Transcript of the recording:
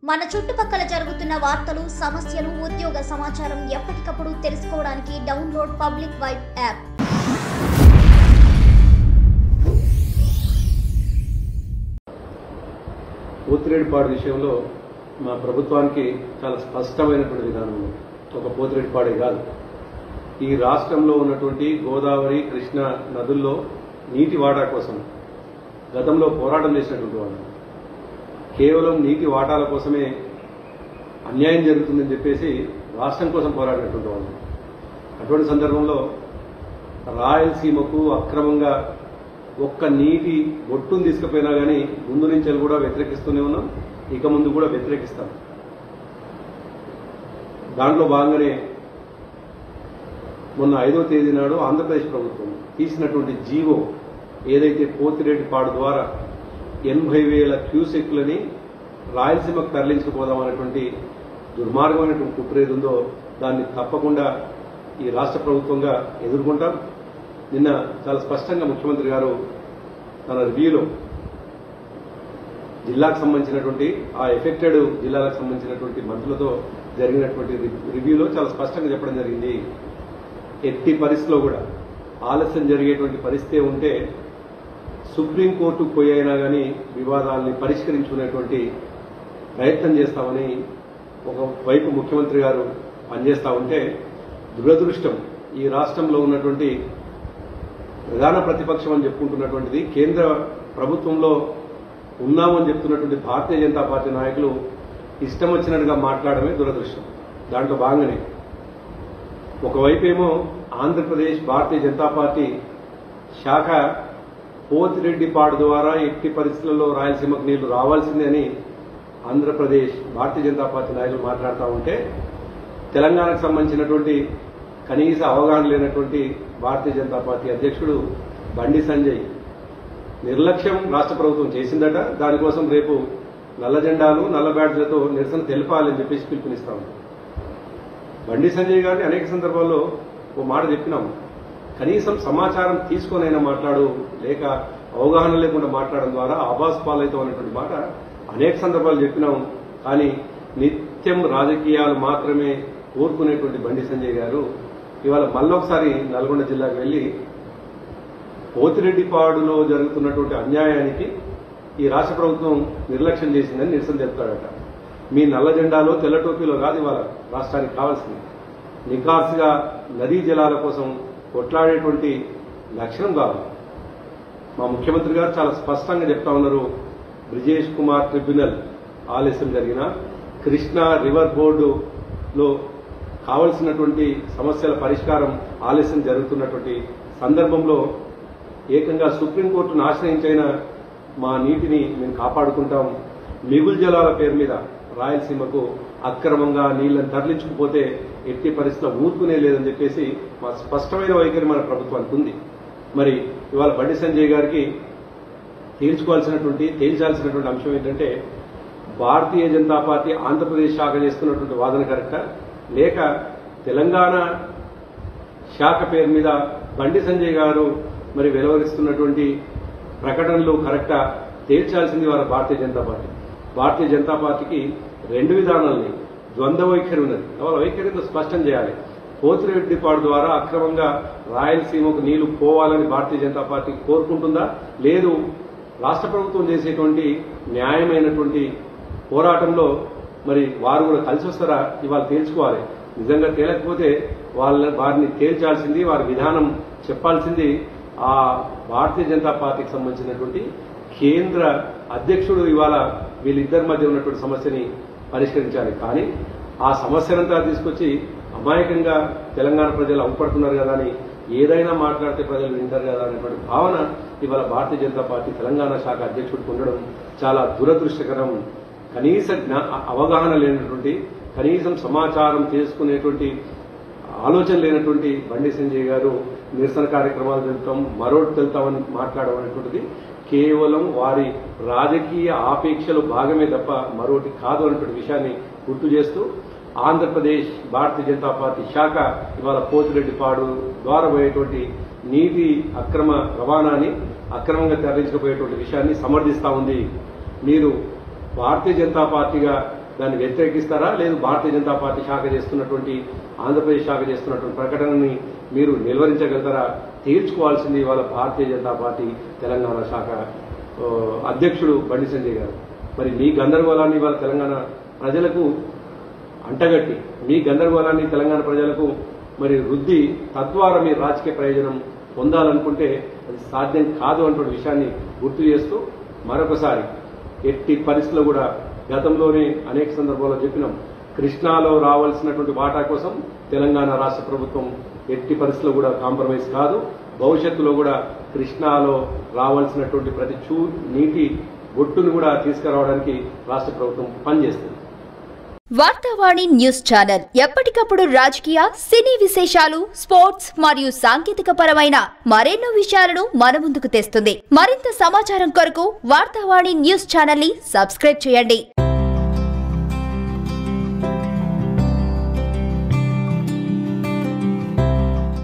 మన చుట్టుపక్కల జరుగుతున్న వార్తలు సమస్యలు ఉద్యోగ సమాచారం ఎప్పటికప్పుడు తెలుసుకోవడానికి download public vibe app Pothireddypadu విషయంలో మా ప్రభుత్వానికి చాలా స్పష్టమైనటువంటి విధానం ఉంది. ఒక పోతిరెడ్డిపాడే కాదు ఈ రాష్ట్రంలో ఉన్నటువంటి గోదావరి కృష్ణ నదుల్లో నీటి వాటా కోసం గతంలో పోరాటం చేసినటువంటి వాళ్ళు కేవలం నీటి వాటాల కోసమే అన్యాయం జరుగుతుందని చెప్పేసి రాష్ట్రం కోసం పోరాడినటువంటి వాళ్ళు అటువంటి సందర్భంలో రాయలసీమకు అక్రమంగా ఒక్క నీటి బొట్టును తీసుకుపోయినా కానీ ముందు నుంచి కూడా వ్యతిరేకిస్తూనే ఉన్నాం ఇక ముందు కూడా వ్యతిరేకిస్తాం దాంట్లో భాగంగానే మొన్న ఐదో తేదీ నాడు ఆంధ్రప్రదేశ్ ప్రభుత్వం తీసినటువంటి జీవో ఏదైతే పోతిరెడ్డి పాడు ద్వారా ఎనభై వేల క్యూసెక్లని రాయలసీమకు తరలించుకుపోదాం అనేటువంటి దుర్మార్గమైనటువంటి కుట్ర ఏది ఉందో దాన్ని తప్పకుండా ఈ రాష్ట్ర ప్రభుత్వంగా ఎదుర్కొంటాం నిన్న చాలా స్పష్టంగా ముఖ్యమంత్రి గారు తన రివ్యూలో జిల్లాకు సంబంధించినటువంటి ఆ ఎఫెక్టెడ్ జిల్లాలకు సంబంధించినటువంటి మంత్రులతో జరిగినటువంటి రి- రివ్యూలో చాలా స్పష్టంగా చెప్పడం జరిగింది ఎట్టి పరిస్థితిలో కూడా ఆలస్యం జరిగేటువంటి పరిస్థితి ఉంటే సుప్రీంకోర్టుకు పోయి అయినా కానీ వివాదాల్ని పరిష్కరించుకునేటువంటి ప్రయత్నం చేస్తామని ఒక వైపు ముఖ్యమంత్రి గారు పనిచేస్తా ఉంటే దురదృష్టం ఈ రాష్ట్రంలో ఉన్నటువంటి ప్రధాన ప్రతిపక్షం అని చెప్పుకుంటున్నటువంటిది కేంద్ర ప్రభుత్వంలో ఉన్నామని చెప్తున్నటువంటి భారతీయ జనతా పార్టీ నాయకులు ఇష్టం వచ్చినట్టుగా మాట్లాడమే దురదృష్టం దాంట్లో భాగంగానే ఒకవైపేమో ఆంధ్రప్రదేశ్ భారతీయ జనతా పార్టీ శాఖ పోతిరెడ్డిపాడు ద్వారా ఎట్టి పరిస్థితుల్లో రాయలసీమకు నీళ్లు రావాల్సిందే అని ఆంధ్రప్రదేశ్ భారతీయ జనతా పార్టీ నాయకులు మాట్లాడుతూ ఉంటే తెలంగాణకు సంబంధించినటువంటి కనీస అవగాహన లేనటువంటి భారతీయ జనతా పార్టీ అధ్యక్షుడు బండి సంజయ్ నిర్లక్ష్యం రాష్ట్ర ప్రభుత్వం చేసిందట దానికోసం రేపు నల్ల జెండాలు నల్ల బ్యాడ్జ్లతో నిరసన తెలపాలని చెప్పేసి పిలుపునిస్తాం బండి సంజయ్ గారిని అనేక సందర్భాల్లో ఓ మాట చెప్పినాం కనీసం సమాచారం తీసుకొనైనా మాట్లాడు లేక అవగాహన లేకుండా మాట్లాడడం ద్వారా ఆబాస్ పాలైతాం అనేటువంటి మాట అనేక సందర్భాలు చెప్పినాం కానీ నిత్యం రాజకీయాలు మాత్రమే కోరుకునేటువంటి బండి సంజయ్ గారు ఇవాళ మళ్ళొకసారి నల్గొండ జిల్లాకు వెళ్లి పోతిరెడ్డిపాడులో జరుగుతున్నటువంటి అన్యాయానికి ఈ రాష్ట్ర ప్రభుత్వం నిర్లక్ష్యం చేసిందని నిరసన తెలుపుతాడట మీ నల్ల జెండాలో తెల్ల టోపీలో కాదు ఇవాళ రాష్ట్రానికి కావాల్సింది నికార్సుగా నదీ జలాల కోసం కొట్లాడేటువంటి లక్షణం కావాలి మా ముఖ్యమంత్రి గారు చాలా స్పష్టంగా చెప్తా ఉన్నారు బ్రిజేష్ కుమార్ ట్రిబ్యునల్ ఆలస్యం జరిగిన కృష్ణా రివర్ బోర్డులో కావలసినటువంటి సమస్యల పరిష్కారం ఆలస్యం జరుగుతున్నటువంటి సందర్భంలో ఏకంగా సుప్రీంకోర్టును ఆశ్రయించైన మా నీటిని మేము కాపాడుకుంటాం మిగులు జలాల పేరు మీద రాయలసీమకు అక్రమంగా నీళ్లను తరలించుకుపోతే ఎట్టి పరిస్థితుల్లో ఊరుకునే లేదని చెప్పేసి మా స్పష్టమైన వైఖరి మన ప్రభుత్వానికి ఉంది మరి ఇవాళ బండి సంజయ్ గారికి తేల్చుకోవాల్సినటువంటి తేల్చాల్సినటువంటి అంశం ఏంటంటే భారతీయ జనతా పార్టీ ఆంధ్రప్రదేశ్ శాఖ చేస్తున్నటువంటి వాదన కరెక్టా లేక తెలంగాణ శాఖ పేరు మీద బండి సంజయ్ గారు మరి వెలువరిస్తున్నటువంటి ప్రకటనలు కరెక్టా తేల్చాల్సింది వారి భారతీయ జనతా పార్టీ భారతీయ జనతా పార్టీకి రెండు విధానాలని ద్వంద్వ వైఖరి ఉన్నది వాళ్ళ వైఖరితో స్పష్టం చేయాలి పోతిరెడ్డిపాడు ద్వారా అక్రమంగా రాయలసీమకు నీళ్లు పోవాలని భారతీయ జనతా పార్టీ కోరుకుంటుందా లేదు రాష్ట్ర ప్రభుత్వం చేసేటువంటి న్యాయమైనటువంటి పోరాటంలో మరి వారు కూడా కలిసి వస్తారా ఇవాళ తేల్చుకోవాలి నిజంగా తేలకపోతే వాళ్ళ వారిని తేల్చాల్సింది వారి విధానం చెప్పాల్సింది ఆ భారతీయ జనతా పార్టీకి సంబంధించినటువంటి కేంద్ర అధ్యక్షుడు ఇవాళ వీళ్ళిద్దరి మధ్య ఉన్నటువంటి సమస్యని పరిష్కరించాలి కానీ ఆ సమస్యనంతా తీసుకొచ్చి అమాయకంగా తెలంగాణ ప్రజలు అవపడుతున్నారు కదా అని ఏదైనా మాట్లాడితే ప్రజలు వింటారు కదా అనేటువంటి భావన ఇవాళ భారతీయ జనతా పార్టీ తెలంగాణ శాఖ అధ్యక్షుడికి ఉండడం చాలా దురదృష్టకరం కనీస జ్ఞా అవగాహన లేనటువంటి కనీసం సమాచారం చేసుకునేటువంటి ఆలోచన లేనటువంటి బండి సంజయ్ గారు నిరసన కార్యక్రమాలు వెళ్తాం మరోటి వెళ్తామని మాట్లాడడం అనేటువంటిది కేవలం వారి రాజకీయ ఆపేక్షలు భాగమే తప్ప మరోటి కాదు అనేటువంటి విషయాన్ని గుర్తు చేస్తూ ఆంధ్రప్రదేశ్ భారతీయ జనతా పార్టీ శాఖ ఇవాళ పోతిరెడ్డిపాడు ద్వారా పోయేటువంటి నీటి అక్రమ రవాణాని అక్రమంగా తరలించకపోయేటువంటి విషయాన్ని సమర్థిస్తా ఉంది మీరు భారతీయ జనతా పార్టీగా దాన్ని వ్యతిరేకిస్తారా లేదు భారతీయ జనతా పార్టీ శాఖ చేస్తున్నటువంటి ఆంధ్రప్రదేశ్ శాఖ చేస్తున్నటువంటి ప్రకటనని మీరు నిలువరించగలుగుతారా తీర్చుకోవాల్సింది ఇవాళ భారతీయ జనతా పార్టీ తెలంగాణ శాఖ ఆ, అధ్యక్షుడు బండి సంజయ్ గారు మరి మీ గందరగోళాన్ని ఇవాళ తెలంగాణ ప్రజలకు అంటగట్టి మీ గందరగోళాన్ని తెలంగాణ ప్రజలకు మరి రుద్ది తద్వారా మీ రాజకీయ ప్రయోజనం పొందాలనుకుంటే అది సాధ్యం కాదు అన్నటువంటి విషయాన్ని గుర్తు చేస్తూ మరొకసారి ఎట్టి పరిస్థితుల్లో కూడా గతంలోనే అనేక సందర్భాల్లో చెప్పినాం కృష్ణాలో రావాల్సినటువంటి వాటా కోసం తెలంగాణ రాష్ట్ర ప్రభుత్వం ఎట్టి పరిస్థితుల్లో కూడా కాంప్రమైజ్ కాదు భవిష్యత్తులో కూడా కృష్ణాలో రావాల్సినటువంటి ప్రతి చూ నీటి బొట్టును కూడా తీసుకురావడానికి రాష్ట్ర ప్రభుత్వం పనిచేస్తుంది వార్తావాణి న్యూస్ ఛానల్ ఎప్పటికప్పుడు రాజకీయ సినీ విశేషాలు స్పోర్ట్స్ మరియు సాంకేతిక పరమైన మరెన్నో విషయాలను మన ముందుకు తెస్తుంది మరింత సమాచారం కొరకు వార్తావాణి న్యూస్ ఛానల్ ని సబ్స్క్రైబ్ చేయండి